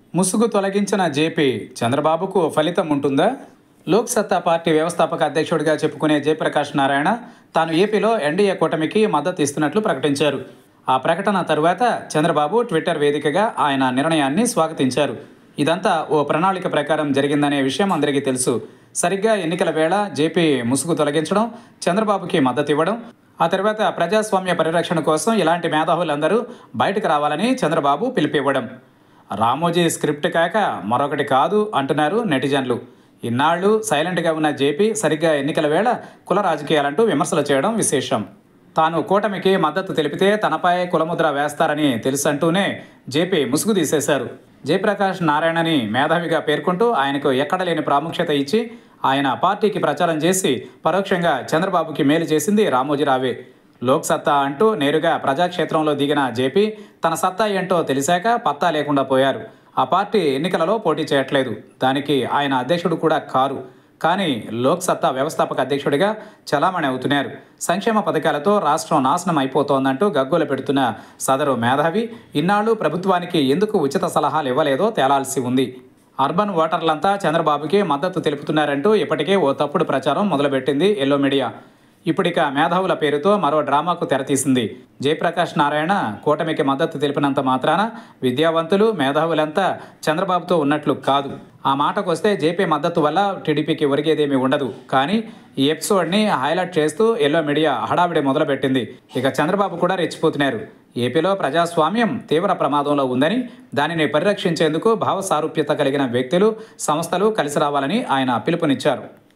ముసుగు తొలగించిన జేపీ చంద్రబాబుకు ఫలితం ఉంటుందా లోక్ సత్తా పార్టీ వ్యవస్థాపక అధ్యక్షుడిగా చెప్పుకునే జయప్రకాష్ నారాయణ తాను ఏపీలో ఎన్డీఏ కూటమికి మద్దతు ఇస్తున్నట్లు ప్రకటించారు ఆ ప్రకటన తరువాత చంద్రబాబు ట్విట్టర్ వేదికగా ఆయన నిర్ణయాన్ని స్వాగతించారు ఇదంతా ఓ ప్రణాళిక ప్రకారం జరిగిందనే విషయం అందరికీ తెలుసు సరిగ్గా ఎన్నికల వేళ జేపీ ముసుగు తొలగించడం చంద్రబాబుకి మద్దతు ఇవ్వడం ఆ తర్వాత ప్రజాస్వామ్య పరిరక్షణ కోసం ఇలాంటి మేధావులందరూ బయటకు రావాలని చంద్రబాబు పిలిపివ్వడం రామోజీ స్క్రిప్ట్ కాక మరొకటి కాదు అంటున్నారు నెటిజన్లు ఇన్నాళ్ళు సైలెంట్గా ఉన్న జేపీ సరిగ్గా ఎన్నికల వేళ కుల రాజకీయాలంటూ విమర్శలు చేయడం విశేషం తాను కూటమికి మద్దతు తెలిపితే తనపై కులముద్ర వేస్తారని తెలుసంటూనే జేపీ ముసుగు తీసేశారు జయప్రకాష్ నారాయణని మేధావిగా పేర్కొంటూ ఆయనకు ఎక్కడ లేని ప్రాముఖ్యత ఇచ్చి ఆయన పార్టీకి ప్రచారం చేసి పరోక్షంగా చంద్రబాబుకి మేలు చేసింది రామోజీరావే లోక్ సత్తా అంటూ నేరుగా ప్రజాక్షేత్రంలో దిగిన జేపీ తన సత్తా ఏంటో తెలిసాక పత్తా లేకుండా పోయారు ఆ పార్టీ ఎన్నికలలో పోటీ చేయట్లేదు దానికి ఆయన అధ్యక్షుడు కూడా కారు కానీ లోక్ సత్తా వ్యవస్థాపక అధ్యక్షుడిగా చలామణి అవుతున్నారు సంక్షేమ పథకాలతో రాష్ట్రం నాశనం అయిపోతోందంటూ గగ్గోలు పెడుతున్న సదరు మేధావి ఇన్నాళ్ళు ప్రభుత్వానికి ఎందుకు ఉచిత సలహాలు ఇవ్వలేదో తేలాల్సి ఉంది అర్బన్ ఓటర్లంతా చంద్రబాబుకి మద్దతు తెలుపుతున్నారంటూ ఇప్పటికే ఓ తప్పుడు ప్రచారం మొదలుపెట్టింది ఎల్లో మీడియా ఇప్పుడిక మేధావుల పేరుతో మరో డ్రామాకు తెరతీసింది జయప్రకాష్ నారాయణ కూటమికి మద్దతు తెలిపినంత మాత్రాన విద్యావంతులు మేధావులంతా చంద్రబాబుతో ఉన్నట్లు కాదు ఆ మాటకొస్తే జేపీ మద్దతు వల్ల టీడీపీకి ఒరిగేదేమీ ఉండదు కానీ ఈ ఎపిసోడ్ని హైలైట్ చేస్తూ ఎల్లో మీడియా హడావిడి మొదలుపెట్టింది ఇక చంద్రబాబు కూడా రెచ్చిపోతున్నారు ఏపీలో ప్రజాస్వామ్యం తీవ్ర ప్రమాదంలో ఉందని దానిని పరిరక్షించేందుకు భావ సారూప్యత కలిగిన వ్యక్తులు సంస్థలు కలిసి రావాలని ఆయన పిలుపునిచ్చారు